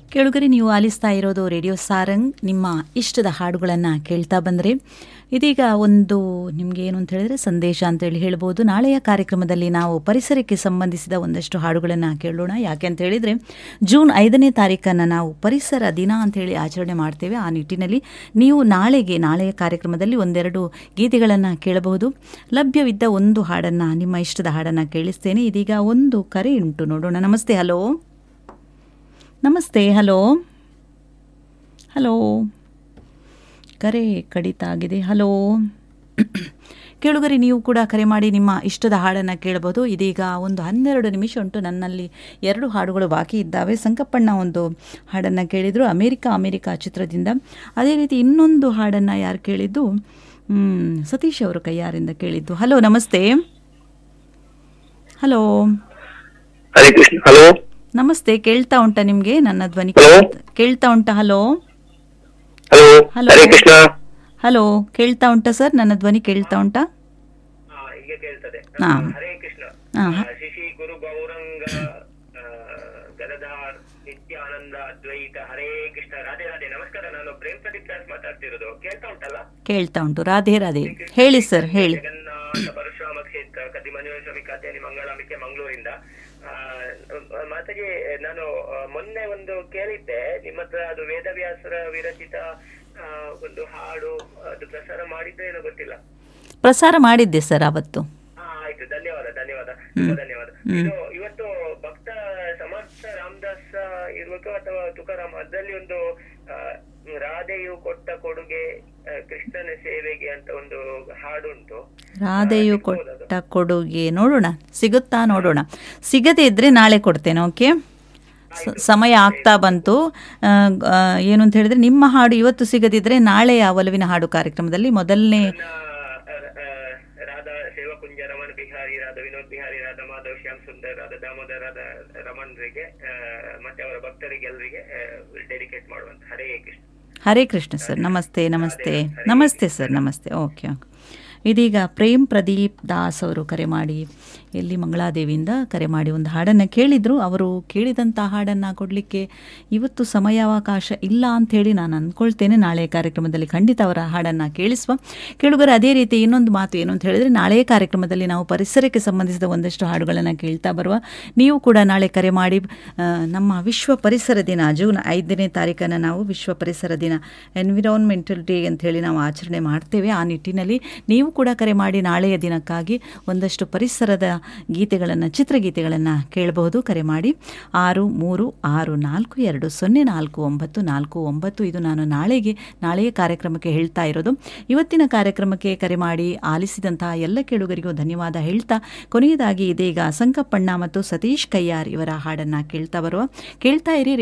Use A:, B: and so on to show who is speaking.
A: ಕೇಳುಗರಿ ನೀವು ಆಲಿಸ್ತಾ ಇರೋದು ರೇಡಿಯೋ ಸಾರಂಗ್ ನಿಮ್ಮ ಇಷ್ಟದ ಹಾಡುಗಳನ್ನು ಕೇಳ್ತಾ ಬಂದರೆ ಇದೀಗ ಒಂದು ನಿಮಗೆ ಏನು ಅಂತ ಹೇಳಿದ್ರೆ ಸಂದೇಶ ಅಂತೇಳಿ ಹೇಳ್ಬೋದು ನಾಳೆಯ ಕಾರ್ಯಕ್ರಮದಲ್ಲಿ ನಾವು ಪರಿಸರಕ್ಕೆ ಸಂಬಂಧಿಸಿದ ಒಂದಷ್ಟು ಹಾಡುಗಳನ್ನು ಕೇಳೋಣ ಯಾಕೆ ಅಂತ ಹೇಳಿದರೆ ಜೂನ್ ಐದನೇ ತಾರೀಕನ್ನು ನಾವು ಪರಿಸರ ದಿನ ಅಂತೇಳಿ ಆಚರಣೆ ಮಾಡ್ತೇವೆ ಆ ನಿಟ್ಟಿನಲ್ಲಿ ನೀವು ನಾಳೆಗೆ ನಾಳೆಯ ಕಾರ್ಯಕ್ರಮದಲ್ಲಿ ಒಂದೆರಡು ಗೀತೆಗಳನ್ನು ಕೇಳಬಹುದು ಲಭ್ಯವಿದ್ದ ಒಂದು ಹಾಡನ್ನು ನಿಮ್ಮ ಇಷ್ಟದ ಹಾಡನ್ನು ಕೇಳಿಸ್ತೇನೆ ಇದೀಗ ಒಂದು ಕರೆ ಉಂಟು ನೋಡೋಣ ನಮಸ್ತೆ ಹಲೋ ನಮಸ್ತೆ ಹಲೋ ಹಲೋ ಕರೆ ಕಡಿತ ಆಗಿದೆ ಹಲೋ ಕೇಳುಗರಿ ನೀವು ಕೂಡ ಕರೆ ಮಾಡಿ ನಿಮ್ಮ ಇಷ್ಟದ ಹಾಡನ್ನು ಕೇಳಬಹುದು ಇದೀಗ ಒಂದು ಹನ್ನೆರಡು ನಿಮಿಷ ಉಂಟು ನನ್ನಲ್ಲಿ ಎರಡು ಹಾಡುಗಳು ಬಾಕಿ ಇದ್ದಾವೆ ಸಂಕಪ್ಪಣ್ಣ ಒಂದು ಹಾಡನ್ನು ಕೇಳಿದರು ಅಮೇರಿಕಾ ಅಮೇರಿಕಾ ಚಿತ್ರದಿಂದ ಅದೇ ರೀತಿ ಇನ್ನೊಂದು ಹಾಡನ್ನು ಯಾರು ಕೇಳಿದ್ದು ಹ್ಮ್, ಸತೀಶ್ ಅವರು ಕೈಯಾರಿಂದ ಕೇಳಿದ್ದು ಹಲೋ ನಮಸ್ತೆ ಹಲೋ
B: ಹರೇ ಕೃಷ್ಣ ಹಲೋ
A: ನಮಸ್ತೆ ಕೇಳ್ತಾ ಉಂಟಾ ನಿಮಗೆ ನನ್ನ ಧ್ವನಿ
B: ಹಲೋ?
A: ಕೇಳ್ತಾ ಉಂಟಾ hello
B: hello
A: hello.
B: Hare Krishna
A: hello ಕೇಳ್ತಾ ಉಂಟಾ ಸರ್ ನನ್ನ ಧ್ವನಿ ಕೇಳ್ತಾ ಉಂಟಾ
B: ಈಗ ಕೇಳ್ತದೆ
A: ಹಾ.
B: ಹರೇ ಕೃಷ್ಣ
A: ಹಾ.
B: ಆ, ಶಿಶಿ ಗುರು ಗೌರಂಗ ಆ, ಗದಧಾರ್ ನಿತ್ಯಾನಂದ ಅದ್ವೈತ ಹರೇ ಕೃಷ್ಣ ರಾಧೆ ರಾಧೆ ನಮಸ್ಕಾರ ನಾನು ಪ್ರೇಮ್ ಪ್ರದೀಪ್ ದಾಸ್ ಮಾತಾಡ್ತಿರೋದು ಕೇಳ್ತಾ ಉಂಟಲ್ಲ
A: ಕೇಳ್ತಾ ಉಂಟು ರಾಧೆ ರಾಧೆ ಹೇಳಿ ಸರ್ ಹೇಳಿ
B: ಜಗನ್ನಾಥ ಪರಶುರಾಮ ಕ್ಷೇತ್ರ ಕದಿಮಂಜುಳ ಸ್ವಾಮಿ ಖಾತೆಯಲ್ಲಿ ಮಂಗಳಾಂಬಿಕೆ ಮಂಗಳೂರಿಂದ ಆ, ಮಾತಾಗಿ ನಾನು ಆ, ಮೊನ್ನೆ ಒಂದು ಕೇಳಿದ್ದೆ ನಿಮ್ಮ ಹತ್ರ ಅದು ವೇದವ್ಯಾಸರ ವಿರಚಿತ ಆ, ಒಂದು ಹಾಡು ಅದು ಪ್ರಸಾರ ಮಾಡಿದ್ರೆ ಏನೋ ಗೊತ್ತಿಲ್ಲ
A: ಪ್ರಸಾರ ಮಾಡಿದ್ದೆ ಸರ್ ಅವತ್ತು
B: ಹಾ ಆಯ್ತು ಧನ್ಯವಾದ ಧನ್ಯವಾದ ತುಂಬಾ ಧನ್ಯವಾದ
A: ಹ್ಮ್.
B: ಇದು ಇವತ್ತು ಭಕ್ತ ಸಮರ್ಥ ರಾಮದಾಸ ಇರ್ಬೇಕು ಅಥವಾ ತುಕಾರಾಮ್ ಅದರಲ್ಲಿ ಒಂದು ಆ, ರಾಧೆಯು ಕೊಟ್ಟ ಕೊಡುಗೆ ಆ, ಕೃಷ್ಣನ ಸೇವೆಗೆ ಅಂತ ಒಂದು ಹಾಡುಂಟು
A: ರಾಧೆಯು ಕೊಟ್ಟ ಕೊಡುಗೆ ನೋಡೋಣ ಸಿಗುತ್ತಾ ನೋಡೋಣ ಸಿಗದೇ ಇದ್ರೆ ನಾಳೆ ಕೊಡ್ತೇನೆ ಓಕೆ ಸ- ಸಮಯ ಆಗ್ತಾ ಬಂತು ಆ, ಆ, ಏನು ಅಂತ ಹೇಳಿದ್ರೆ ನಿಮ್ಮ ಹಾಡು ಇವತ್ತು ಸಿಗದಿದ್ರೆ ನಾಳೆಯ ಒಲವಿನ ಹಾಡು ಕಾರ್ಯಕ್ರಮದಲ್ಲಿ ಮೊದಲನೇ
B: ನನ್ನ, ಆ, ಆ, ರಾಧಾ ಸೇವಕುಂಜ ರಮಣ ಬಿಹಾರಿ ರಾಧಾ ವಿನೋದ್ ಬಿಹಾರಿ ರಾಧಾ ಮಾಧವ್ ಶ್ಯಾಮ್ ಸುಂದರ್ ರಾಧಾ ದಾಮೋದರ್ ರಾಧಾ ರಮಣ್ರಿಗೆ ಆ, ಮತ್ತೆ ಅವರ ಭಕ್ತರಿಗೆಲ್ಲರಿಗೆ ಡೆಡಿಕೇಟ್ ಮಾಡುವಂತ ಹರೇ ಕೃಷ್ಣ
A: ಹರೇ ಕೃಷ್ಣ ಸರ್ ನಮಸ್ತೆ ನಮಸ್ತೆ ನಮಸ್ತೆ ಸರ್ ನಮಸ್ತೆ ಓಕೆ ಓಕೆ ಇದೀಗ ಪ್ರೇಮ್ ಪ್ರದೀಪ್ ದಾಸ್ ಅವರು ಕರೆ ಮಾಡಿ ಎಲ್ಲಿ ಮಂಗಳಾದೇವಿಯಿಂದ ಕರೆ ಮಾಡಿ ಒಂದು ಹಾಡನ್ನು ಕೇಳಿದರು ಅವರು ಕೇಳಿದಂಥ ಹಾಡನ್ನು ಕೊಡಲಿಕ್ಕೆ ಇವತ್ತು ಸಮಯಾವಕಾಶ ಇಲ್ಲ ಅಂಥೇಳಿ ನಾನು ಅಂದ್ಕೊಳ್ತೇನೆ ನಾಳೆ ಕಾರ್ಯಕ್ರಮದಲ್ಲಿ ಖಂಡಿತ ಅವರ ಹಾಡನ್ನು ಕೇಳಿಸುವ ಕೇಳುಗರ ಅದೇ ರೀತಿ ಇನ್ನೊಂದು ಮಾತು ಏನು ಅಂತ ಹೇಳಿದರೆ ನಾಳೆಯ ಕಾರ್ಯಕ್ರಮದಲ್ಲಿ ನಾವು ಪರಿಸರಕ್ಕೆ ಸಂಬಂಧಿಸಿದ ಒಂದಷ್ಟು ಹಾಡುಗಳನ್ನು ಕೇಳ್ತಾ ಬರುವ ನೀವು ಕೂಡ ನಾಳೆ ಕರೆ ಮಾಡಿ ಆ, ನಮ್ಮ ವಿಶ್ವ ಪರಿಸರ ದಿನ ಜೂನ್ ಐದನೇ ತಾರೀಕನ್ನು ನಾವು ವಿಶ್ವ ಪರಿಸರ ದಿನ ಎನ್ವಿರಾನ್ಮೆಂಟಲ್ ಡೇ ಅಂತ ಹೇಳಿ ನಾವು ಆಚರಣೆ ಮಾಡ್ತೇವೆ ಆ ನಿಟ್ಟಿನಲ್ಲಿ ನೀವು ಕೂಡ ಕರೆ ಮಾಡಿ ನಾಳೆಯ ದಿನಕ್ಕಾಗಿ ಒಂದಷ್ಟು ಪರಿಸರದ ಗೀತೆಗಳನ್ನು ಚಿತ್ರಗೀತೆಗಳನ್ನು ಕೇಳಬಹುದು ಕರೆ ಮಾಡಿ ಆರು ಮೂರು ಆರು ನಾಲ್ಕು ಎರಡು ಸೊನ್ನೆ ನಾಲ್ಕು ಒಂಬತ್ತು ನಾಲ್ಕು ಒಂಬತ್ತು ಇದು ನಾನು ನಾಳೆಗೆ ನಾಳೆಯ ಕಾರ್ಯಕ್ರಮಕ್ಕೆ ಹೇಳ್ತಾ ಇರೋದು ಇವತ್ತಿನ ಕಾರ್ಯಕ್ರಮಕ್ಕೆ ಕರೆ ಮಾಡಿ ಆಲಿಸಿದಂತಹ ಎಲ್ಲ ಕೇಳುಗರಿಗೂ ಧನ್ಯವಾದ ಹೇಳ್ತಾ ಕೊನೆಯದಾಗಿ ಇದೀಗ ಸಂಕಪ್ಪಣ್ಣ ಮತ್ತು ಸತೀಶ್ ಕಯ್ಯಾರ್ ಇವರ ಹಾಡನ್ನು ಕೇಳ್ತಾ ಬರುವ ಕೇಳ್ತಾ ಇರಿ